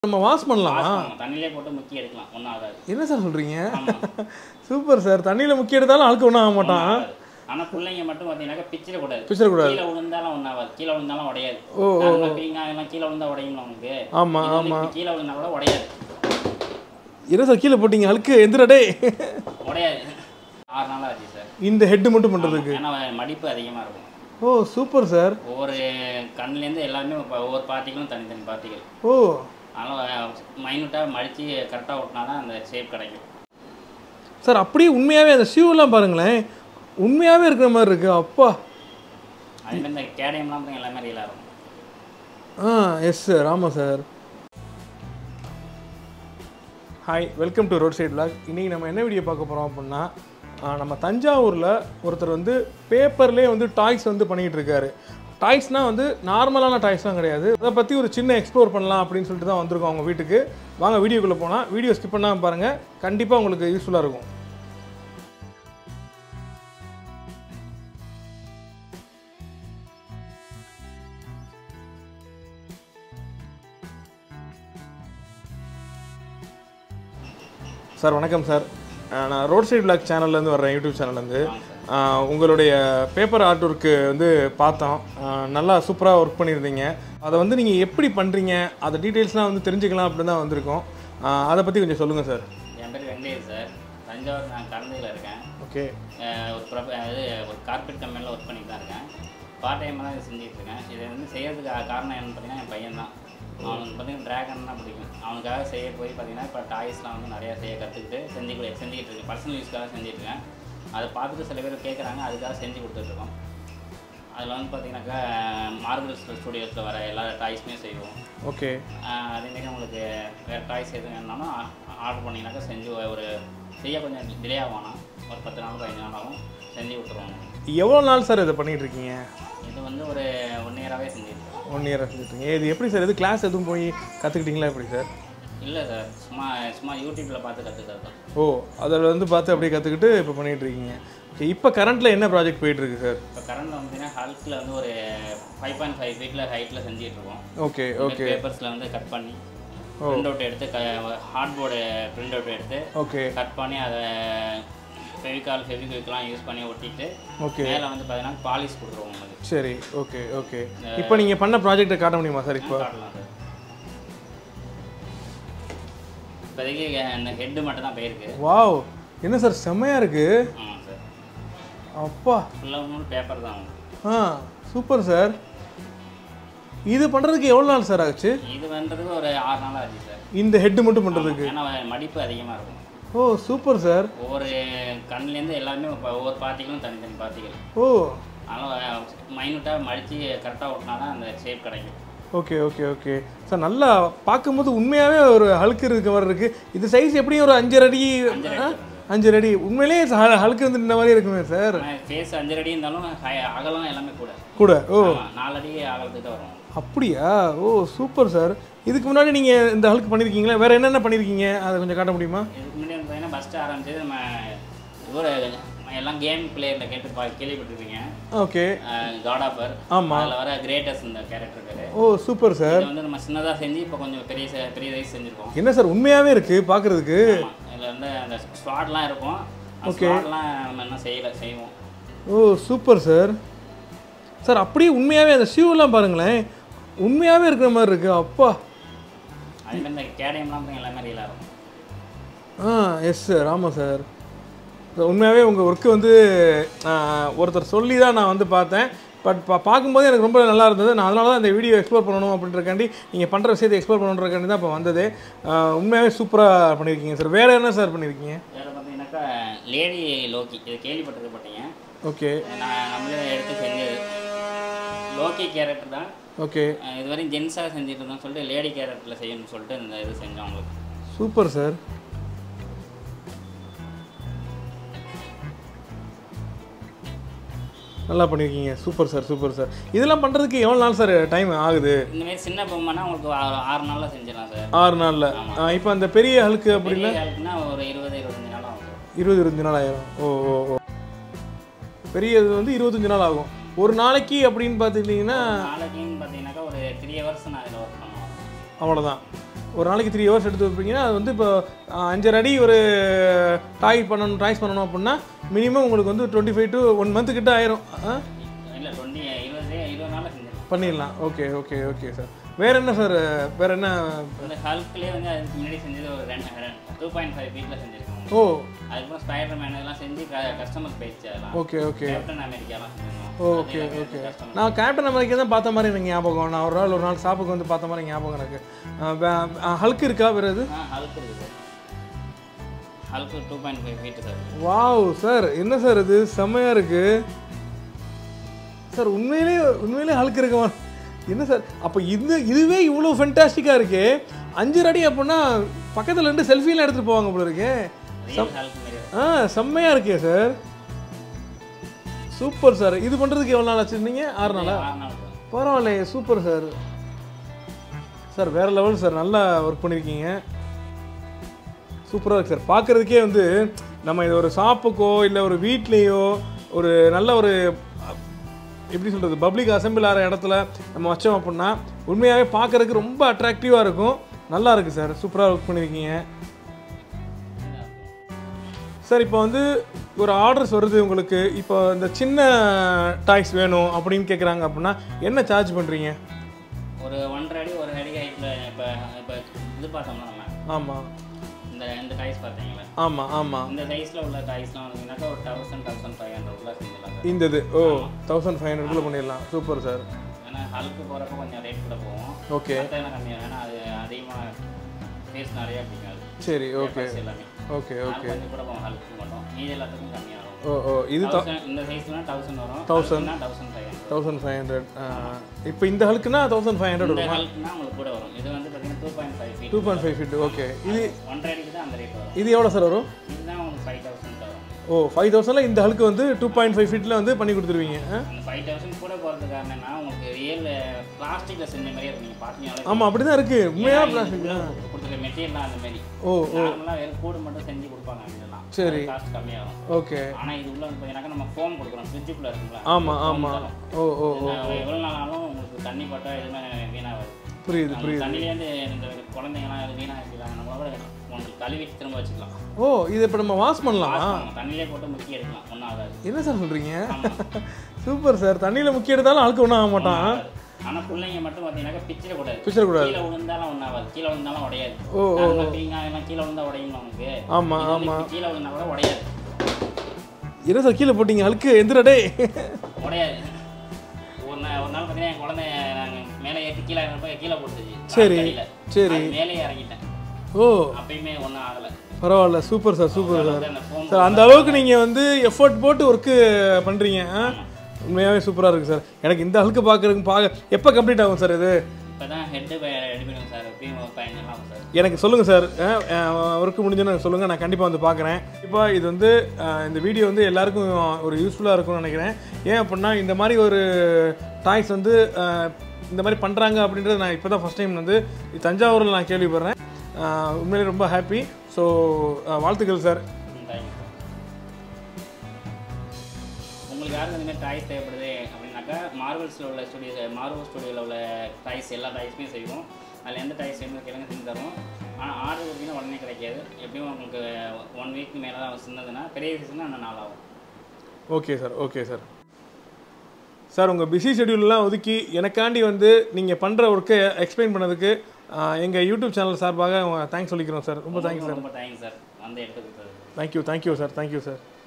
நம்ம வாஷ் பண்ணலாமா ஆமாம் தண்ணியிலே போட்டு முக்கி எடுக்கலாம் ஒன்றும் ஆகாது என்ன சார் சொல்கிறீங்க ஆமாம் சூப்பர் சார் தண்ணியில் முக்கிய எடுத்தாலும் அழுக்கு ஒன்றும் ஆக மாட்டான் ஆனால் பிள்ளைங்க மட்டும் பார்த்தீங்கன்னாக்கா பிச்சிடக்கூடாது பிச்சிடக்கூடாது கீழே விழுந்தாலும் ஒன்றும் ஆகாது கீழே விழுந்தாலும் உடையாது ஓ, ஓ, நார்மலா பீங்காய் எல்லாம் கீழே விழுந்தா உடையும்ல உங்களுக்கு ஆமாம் இது வந்து ஆமாம் இப்படி கீழே விழுந்தா கூட உடையாது என்ன சார் கீழே போட்டீங்க அழுக்கு எந்திர டே உடையாது ஆறு நாள் ஆச்சு சார் இந்த ஹெட்டு மட்டும் பண்ணுறதுக்கு ஏன்னா மடிப்பு அதிகமாக இருக்கும் ஓ சூப்பர் சார் ஒவ்வொரு கண்ணுலேருந்து எல்லாமே இப்ப ஒவ்வொரு பார்ட்டிகளும் தனித்தனி பார்ட்டிகள் ஓ அதனால் மைனூட்டாக மடித்து கரெக்டாக ஓட்டினா தான் அந்த ஷேப் கிடைக்கும் சார் அப்படியே உண்மையாகவே அந்த ஷூலாம் பாருங்களேன் உண்மையாகவே இருக்கிற மாதிரி இருக்கு அப்பா அதேமாதிரி இந்த கேடயம்லாம் பாருங்க எல்லாமே ரியலாக இருக்கும் ஆ எஸ் சார் ஆமாம் sir hi welcome to road side vlog இன்றைக்கி நம்ம என்ன வீடியோ பார்க்க போகிறோம் அப்படின்னா ஆ, நம்ம தஞ்சாவூரில் ஒருத்தர் வந்து பேப்பர்லேயே வந்து டாய்ஸ் வந்து பண்ணிகிட்டு இருக்காரு டாய்ஸ்னால் வந்து நார்மலான டாய்ஸ்லாம் கிடையாது அதை பற்றி ஒரு சின்ன எக்ஸ்ப்ளோர் பண்ணலாம் அப்படின்னு சொல்லிட்டு தான் வந்திருக்கோம் அவங்க வீட்டுக்கு வாங்க வீடியோக்குள்ளே போனால் வீடியோ ஸ்கிப் பண்ணாமல் பாருங்கள் கண்டிப்பாக உங்களுக்கு யூஸ்ஃபுல்லாக இருக்கும் சார் வணக்கம் சார் அஹ் நான் ரோட் சைட் பிளாக் சேனல்லேருந்து வர்றேன் யூடியூப் சேனல்லேருந்து உங்களுடைய பேப்பர் ஆர்ட் ஒர்க்கு வந்து பார்த்தோம் அஹ் நல்லா சூப்பராக ஒர்க் பண்ணியிருந்தீங்க அதை வந்து நீங்கள் எப்படி பண்ணுறீங்க அதை டீட்டெயில்ஸ்லாம் வந்து தெரிஞ்சுக்கலாம் அப்படின்னு தான் வந்திருக்கோம் அஹ் அதை பற்றி கொஞ்சம் சொல்லுங்கள் சார் என் பேர் வெங்கடேஷ் சார் தஞ்சாவூர் நான் கரந்தையில் இருக்கேன் ஓகே அஹ் ஒரு ப்ரொஃப இது ஒரு கார்பரேட் கம்பெனியில் ஒர்க் பண்ணிட்டு தான் இருக்கேன் பார்ட் டைமாக தான் இது செஞ்சுட்டு இருக்கேன் இதை வந்து செய்யறதுக்கு கா- காரணம் என்னன்னு பார்த்தீங்கன்னா என் பையன் தான் அவனுக்கு பார்த்தீங்கன்னா ட்ராகன்னா பிடிக்கும் அவனுக்காக செய்ய போய் பார்த்தீங்கன்னா இப்போ டாய்ஸ்லாம் வந்து நிறையா செய்ய கற்றுக்கிட்டு செஞ்சு கொடு- செஞ்சுக்கிட்டு இருக்கேன் பர்சனல் யூஸ்க்காக செஞ்சுட்டு இருக்கேன் அதை பார்த்துட்டு சில பேர் கேட்குறாங்க அதுக்காக செஞ்சு கொடுத்துட்ருக்கோம் அதில் வந்து பார்த்தீங்கன்னாக்கா மார்பிள் ஸ்டுடியோஸில் வர எல்லா டாய்ஸுமே செய்வோம் ஓகே ஆஹ் அதேமாரி உங்களுக்கு வேறு டாய்ஸ் எதுவும் வேணுனாலும் ஆர்டர் பண்ணிங்கனாக்கா செஞ்சு ஒரு செய்ய கொஞ்சம் டிலே ஆகும் ஒரு பத்து நாள் பதினஞ்சு நாள் ஆகும் செஞ்சு விட்டுருவாங்க எவ்வளோ நாள் சார் இதை பண்ணிகிட்டு இருக்கீங்க இது வந்து ஒரு ஒன் இயராகவே செஞ்சுருக்கோம் ஒன் இயராக செஞ்சுட்ருக்கீங்க இது எப்படி சார் இது கிளாஸ் எதுவும் போய் கற்றுக்கிட்டீங்களா எப்படி சார் இல்லை சார் சும்மா சும்மா யூடியூப்பில் பார்த்து கற்றுக்கிறது தான் ஓ அதில் வந்து பார்த்து அப்படியே கற்றுக்கிட்டு இப்போ பண்ணிகிட்டு இருக்கீங்க ஓகே இப்போ கரண்ட்டில் என்ன ப்ராஜெக்ட் போயிட்டுருக்கு சார் இப்போ கரண்டில் பார்த்தீங்கன்னா ஹல்கில் வந்து ஒரு ஃபைவ் பாயிண்ட் ஃபைவ் ஃபீட்டில் ஹைட்டில் செஞ்சுட்டு இருக்கோம் ஓகே ஓகே பேப்பர்ஸில் வந்து கட் பண்ணி பிரிண்ட் அவுட் எடுத்து க ஹார்ட் போர்டு பிரிண்ட் அவுட் எடுத்து ஓகே கட் பண்ணி அதை ஃபெவிகால் ஃபெவிக்விக்லாம் யூஸ் பண்ணி ஒட்டிட்டு ஓகே மேலே வந்து பார்த்தீங்கன்னா பாலிஷ் கொடுத்துருவோம் உங்களுக்கு சரி ஓகே ஓகே இப்போ நீங்கள் பண்ண ப்ராஜெக்டை காட்ட முடியுமா சார் இப்போ காட்டலாம் சார் இப்போதைக்கு அந்த ஹெட்டு மட்டும் தான் போயிருக்கு வாவ் என்ன சார் செம்மையாக இருக்குது ஆமாம் சார் அப்பா ஃபுல்லாக ஒன்றும் பேப்பர் தான் ஆ சூப்பர் சார் இது பண்ணுறதுக்கு எவ்வளோ நாள் சார் ஆச்சு இது பண்ணுறதுக்கு ஒரு ஆறு நாள் ஆச்சு சார் இந்த ஹெட்டு மட்டும் பண்ணுறதுக்கு ஏன்னா மடிப்பு அதிகமாக இருக்கும் ஓ சூப்பர் சார் ஒவ்வொரு கண்ணுலேருந்து எல்லாமே இப்ப ஒவ்வொரு பார்ட்டிகளும் தனித்தனி பார்ட்டிகள் ஓ அதனால் மைனூட்டாக மடித்து கரெக்டாக ஓட்டினா தான் அந்த ஷேப் கிடைக்கும் ஓகே ஓகே ஓகே சார் நல்லா பார்க்கும்போது உண்மையாகவே ஒரு ஹல்க்கு இருக்க மாதிரி இருக்குது இது சைஸ் எப்படியும் ஒரு அஞ்சரை அடி ஆ? அஞ்சரை அடி உண்மையிலேயே ஹ- ஹல்க்கு வந்து இந்த மாதிரி இருக்குமே சார் ஃபேஸ் அஞ்சு அடி இருந்தாலும் ஹை- அகலம் எல்லாமே கூட கூட ஓ ஆமா, நாலு அடி அகலத்துக்கு தான் வரும் அப்படியா ஓ சூப்பர் சார் இதுக்கு முன்னாடி நீங்கள் இந்த ஹல்க் பண்ணியிருக்கீங்களா வேறு என்னென்ன பண்ணியிருக்கீங்க அதை கொஞ்சம் காட்ட முடியுமா இதுக்கு முன்னாடி வந்து பார்த்தீங்கன்னா ஃபஸ்ட்டு ஆரம்பிச்சது நம்ம இவர் எல்லாம் கேம் பிளேயரில் கேட்டு பா கேள்விப்பட்டிருப்பீங்க ஓகே காட் ஆஃபர் ஆமாம் அதில் வர கிரேட்டஸ்ட் இந்த கேரக்டர் பேர் ஓ சூப்பர் சார் இது வந்து நம்ம சின்னதாக செஞ்சு இப்போ கொஞ்சம் பெரிய சை- பெரிய சைஸ் செஞ்சுருக்கோம் என்ன சார் உண்மையாகவே இருக்குது பார்க்குறதுக்கு ஆமாம் இதில் வந்து அந்த ஸ்பாட்லாம் இருக்கும் அந்த ஸ்பாட்லாம் நம்ம என்ன செய்யலை செய்வோம் ஓ சூப்பர் சார் சார் அப்படியே உண்மையாகவே அந்த ஷூலாம் பாருங்களேன் உண்மையாகவே இருக்கிற மாதிரி இருக்குது அப்பா அதேமாதிரி இந்த கேடயம்லாம் பாருங்க எல்லாமே ரியலாக இருக்கும் ஆ எஸ் சார் ஆமாம் சார் உண்மையாகவே உங்கள் ஒர்க்கு வந்து ஆ, ஒருத்தர் சொல்லி தான் நான் வந்து பார்த்தேன் பட் பா பார்க்கும்போது எனக்கு ரொம்ப நல்லா இருந்தது நான் அதனால தான் இந்த வீடியோ எக்ஸ்ப்ளோர் பண்ணணும் அப்படின்றக்காண்டி நீங்கள் பண்ணுற விஷயத்தை எக்ஸ்ப்ளோர் பண்ணணுன்றக்காண்டி தான் இப்போ வந்தது ஆ, உண்மையாகவே சூப்பராக பண்ணியிருக்கீங்க சார் வேறு என்ன சார் பண்ணியிருக்கீங்க வேறு பார்த்தீங்கன்னாக்கா லேடி லோக்கி இது கேள்விப்பட்டிருக்கப்பட்டீங்க ஓகே நான் நம்மளே எடுத்து செஞ்சது லோக்கி கேரக்டர் தான் ஓகே அஹ் இதுவரையும் ஜென்ஸாக செஞ்சுட்டு இருந்தோம்னு சொல்லிட்டு லேடி கேரக்டரில் செய்யணும்னு சொல்லிட்டு இந்த இது செஞ்சோம் அவங்களுக்கு சூப்பர் சார் நல்லா பண்ணியிருக்கீங்க சூப்பர் சார் சூப்பர் சார் இதெல்லாம் பண்ணுறதுக்கு எவ்வளோ நாள் சார் டைம் ஆகுது இந்தமாரி சின்ன பொம்மைனா உங்களுக்கு ஆறு ஆறு நாளில் செஞ்சிடலாம் சார் ஆறு நாளில் இப்போ அந்த பெரிய ஹலுக்கு அப்படின்னா பெரிய ஆளுக்குன்னா ஒரு இருபது இருபத்தஞ்சு நாள் ஆகும் சார் இருபது இருபத்தஞ்சு நாள் ஆயிரும் ஓ ஓ ஓ பெரியது வந்து இருபத்தஞ்சு நாள் ஆகும் ஒரு நாளைக்கு அப்படின்னு பார்த்துக்கிட்டிங்கன்னா நாளைக்குன்னு பார்த்தீங்கன்னாக்கா ஒரு த்ரீ ஹவர்ஸ் நான் இதில் ஒர்க் பண்ணுவேன் அவ்வளோதான் ஒரு நாளைக்கு த்ரீ ஹவர்ஸ் எடுத்து வைப்பீங்கன்னா அது வந்து இப்போ ஆஹ், அஞ்சரை அடி ஒரு டாய் பண்ணணும் டாய்ஸ் பண்ணணும் அப்படின்னா மினிமம் உங்களுக்கு வந்து twenty five to one month கிட்ட ஆயிரும் ஆ? இல்லை டுவெண்ட்டி இருபது இருபது நாளில் செஞ்சிடலாம் பண்ணிடலாம் ஓகே ஓகே ஓகே சார் வேற என்ன சார் வேற என்ன இந்த ஹல்க்லேயே வந்து அதுக்கு முன்னாடி செஞ்சது ஒரு ரெண்டு டூ பாயிண்ட் ஃபைவ் ஃபீட்டில் செஞ்சுருக்கோம் ஓ அதுக்கப்புறம் ஸ்பைடர் மேன் இதெல்லாம் செஞ்சு கஸ்டமருக்கு போயிடுச்சு அதெல்லாம் ஓகே ஓகே கேப்டன் அமெரிக்காலாம் செஞ்சிருந்தோம் ஓகே ஓகே நான் கேப்டன் அமெரிக்கா தான் பார்த்த மாதிரி எனக்கு ஞாபகம் நான் ஒரு நாள் ஒரு நாள் ஷாப்புக்கு வந்து பார்த்த மாதிரி ஞாபகம் எனக்கு ஹல்க் இருக்கா வேறு எது ஆ ஹல்க் இருக்குது Hulk two point five feet sir wow sir என்ன சார் இது செம்மையாக இருக்கு சார் உண்மையிலே உண்மையிலே ஹல்க் இருக்க என்ன சார் அப்போ இது இதுவே இவ்வளோ ஃபென்டாஸ்டிக்காக இருக்கு அஞ்சு அடி அப்படின்னா பக்கத்தில் ரெண்டு செல்ஃபிலாம் எடுத்துகிட்டு போவாங்க போல இருக்கே ரியல் ஹல்க் மாரி ஆ செம்மையாக இருக்கே சார் சூப்பர் சார் இது பண்ணுறதுக்கு எவ்வளோ நாள் ஆச்சுருந்தீங்க ஆறு நாளா ஆறு நாள் சார் பரவாயில்லையே சூப்பர் சார் சார் வேறு லெவல் சார் நல்லா ஒர்க் பண்ணியிருக்கீங்க சூப்பராக இருக்கு சார் பார்க்குறதுக்கே வந்து நம்ம இது ஒரு ஷாப்புக்கோ இல்லை ஒரு வீட்லேயோ ஒரு நல்ல ஒரு அஹ், எப்படி சொல்கிறது பப்ளிக் அசம்பிள் ஆகிற இடத்துல நம்ம வச்சோம் அப்படின்னா உண்மையாகவே பார்க்குறதுக்கு ரொம்ப அட்ராக்டிவாக இருக்கும் நல்லா இருக்குது சார் சூப்பராக ஒர்க் பண்ணியிருக்கீங்க சார் இப்போ வந்து ஒரு ஆர்டர்ஸ் வருது உங்களுக்கு இப்போ இந்த சின்ன டாய்ஸ் வேணும் அப்படின்னு கேட்குறாங்க அப்படின்னா என்ன சார்ஜ் பண்ணுறீங்க ஒரு ஒன்றரை அடி ஒரு அடி ஹைட்டில் இப்போ இப்போ இது பார்த்தோம்னா நம்ம ஆமாம் இந்த இந்த டைஸ் பார்த்தீங்களா ஆமாம் ஆமாம் இந்த சைஸில் உள்ள டைஸ்லாம் வந்தீங்கன்னாக்கா ஒரு தௌசண்ட் தௌசண்ட் ஃபைவ் ஹண்ட்ரட்ல செஞ்சிடலாம் சார் இந்த இது ஓ தௌசண்ட் ஃபைவ் ஹண்ட்ரட்குள்ளே பண்ணிடலாம் சூப்பர் சார் ஏன்னா ஹல்க்கு போகிறப்ப கொஞ்சம் ரேட் கூட போகும் ஓகே மற்றெல்லாம் கம்மியாக ஏன்னா அது அதிகமாக ஃபேஸ் நிறையா பிடிக்காது சரி ஓகே Papers எல்லாமே ஓகே அது ஓகே கொஞ்சம் கூட போகும் ஹல்க்கு மட்டும் மீதி எல்லாத்துக்கும் கம்மியாக வரும் ஓ ஓ இது தௌசண்ட் இந்த சைஸ்லாம் தௌசண்ட் வரும் Thousand. Thousand five hundred thousand five hundred இப்போ இந்த ஹலுக்குனா தௌசண்ட் ஃபைவ் ஹண்ட்ரட் இந்த வரும் ஹல்க்னா உங்களுக்கு கூட வரும் இது வந்து பார்த்தீங்கன்னா two point five feet two point five feet okay இது ஒன்றரை அடிக்கு தான் அந்த ரேட் வரும் இது எவ்வளோ சார் வரும் இதுதான் உங்களுக்கு ஃபைவ் தௌசண்ட் வரும் ஓ ஃபைவ் தௌசண்டில் இந்த ஹலுக்கு வந்து டூ பாயிண்ட் ஃபைவ் ஃபீட்டில் வந்து பண்ணி கொடுத்துருவீங்க ஆ? அந்த ஃபைவ் தௌசண்ட் கூட போகிறதுக்கு காரணம்னா உங்களுக்கு ரியல் பிளாஸ்டிக்கில் செஞ்ச மாதிரியே இருக்கும் நீங்கள் பார்த்தீங்கன்னா ஆமாம் அப்படி தான் இருக்குது உண்மையாக பிளாஸ்டிக் கொடுத்துருக்க மெட்டீரியல்லாம் அந்த மாதிரி ஓ நார்மலாக வெறும் கூடு மட்டும் செஞ்சு கொடுப்பாங்க இதெல்லாம் சரி. காஸ்ட் கம்மியாகும் ஓகே ஆனால் இது உள்ள வந்து பார்த்தீங்கன்னாக்கா நம்ம ஃபோம் கொடுக்குறோம் ஃப்ரிட்ஜுக்குள்ளே இருக்குங்களா ஆமாம் ஆமாம் ஓ ஓ ஓ எவ்வளோ நாளாலும் உங்களுக்கு தண்ணி பட்டா எதுவுமே வீணாகாது புரியுது அந்த புரியுது தண்ணியிலேருந்து இந்த குழந்தைங்கலாம் எதுவும் வீணாக்கிக்கலாம் நம்ம கூட உங்களுக்கு கழுவி திரும்ப வச்சுக்கலாம் ஓ இது இப்போ நம்ம வாஷ் பண்ணலாம் வாஷ் பண்ணணும். தண்ணியிலே போட்டு முக்கி எடுக்கலாம் ஒன்றும் ஆகாது என்ன சார் சொல்கிறீங்க ஆமாம் சூப்பர் சார் தண்ணியில் முக்கிய எடுத்தாலும் ஆளுக்கு ஒன்றும் ஆக மாட்டான் ஆனால் பிள்ளைங்க மட்டும் பார்த்தீங்கன்னாக்கா பிச்சிட கூடாது பிச்சிடக்கூடாது கீழே விழுந்தாலும் ஒன்றும் ஆகாது கீழே விழுந்தாலும் உடையாது ஓ, ஓ, தேங்காய் எல்லாம் கீழே விழுந்தா உடையும் நமக்கு ஆமாம் இது வந்து ஆமாம் கீழே விழுந்தா கூட உடையாது என்ன சார் கீழே போட்டீங்க அழுக்கு எந்திர டே உடையாது ஒரு நாள் ஒரு நாள் பார்த்தீங்கன்னா என் குழந்தை நாங்கள் மேலே ஏற்றி கீழே இறங்கப்ப கீழே போட்டுச்சு சரி, அடியில. சரி. அது மேலே இறங்கிட்டேன் ஓ அப்பயுமே ஒன்றும் ஆகலை பரவாயில்ல சூப்பர் சார் சூப்பர் சார் அந்த ஃபோன் சார் அந்த அளவுக்கு நீங்கள் வந்து எஃபோர்ட் போட்டு ஒர்க்கு பண்ணுறீங்க உண்மையாகவே சூப்பராக இருக்குது சார் எனக்கு இந்த அழுக்கு பார்க்குறதுக்கு பார்க்க எப்போ கம்ப்ளீட் ஆகும் சார் இது இப்போ தான் ஹெட்டு ரெடி பண்ணுவோம் சார் எப்பயும் ஒரு பதினஞ்சு ஆகும் சார் எனக்கு சொல்லுங்கள் சார் ஒர்க்கு முடிஞ்சுன்னு எனக்கு சொல்லுங்கள் நான் கண்டிப்பாக வந்து பார்க்குறேன் இப்போ இது வந்து அஹ், இந்த வீடியோ வந்து எல்லாருக்கும் ஒரு யூஸ்ஃபுல்லாக இருக்கும்னு நினைக்கிறேன் ஏன் அப்படின்னா இந்த மாதிரி ஒரு டாய்ஸ் வந்து அஹ், இந்த மாதிரி பண்ணுறாங்க அப்படின்றது நான் இப்போ தான் ஃபஸ்ட் டைம் வந்து தஞ்சாவூரில் நான் கேள்விப்படுறேன் அஹ், உண்மையிலே ரொம்ப ஹாப்பி ஸோ வாழ்த்துக்கள் சார் தேங்க்யூ உங்களுக்கு யாருக்கு இந்த மாதிரி டாய்ஸ் தேவைப்படுது அப்படின்னாக்கா மார்வல்ஸில் உள்ள ஸ்டுடியோ மார்வல் ஸ்டுடியோவில் உள்ள டாய்ஸ் எல்லா டாய்ஸுமே செய்வோம் அதில் எந்த டாய்ஸ் வேணுமோ கேளுங்க செஞ்சு தருவோம் ஆனால் ஆர்டர் கொடுத்தீங்கன்னா உடனே கிடைக்காது எப்படியும் உங்களுக்கு ஒன் வீக் மேலே தான் சின்னதுன்னா பெரிய சைஸ்னா இன்னும் நாளாகும் okay sir okay sir sir உங்கள் பிஸி ஷெடியூல்லாம் ஒதுக்கி எனக்காண்டி வந்து நீங்கள் பண்ணுற ஒர்க்கை எக்ஸ்பிளைன் பண்ணதுக்கு எங்கள் யூடியூப் சேனல் சார்பாக தேங்க்ஸ் சொல்லிக்கிறோம் சார் ரொம்ப தேங்க்ஸ் சார் ரொம்ப தேங்க்ஸ் சார் வந்து எடுத்து கொடுத்தது thank you thank you sir thank you sir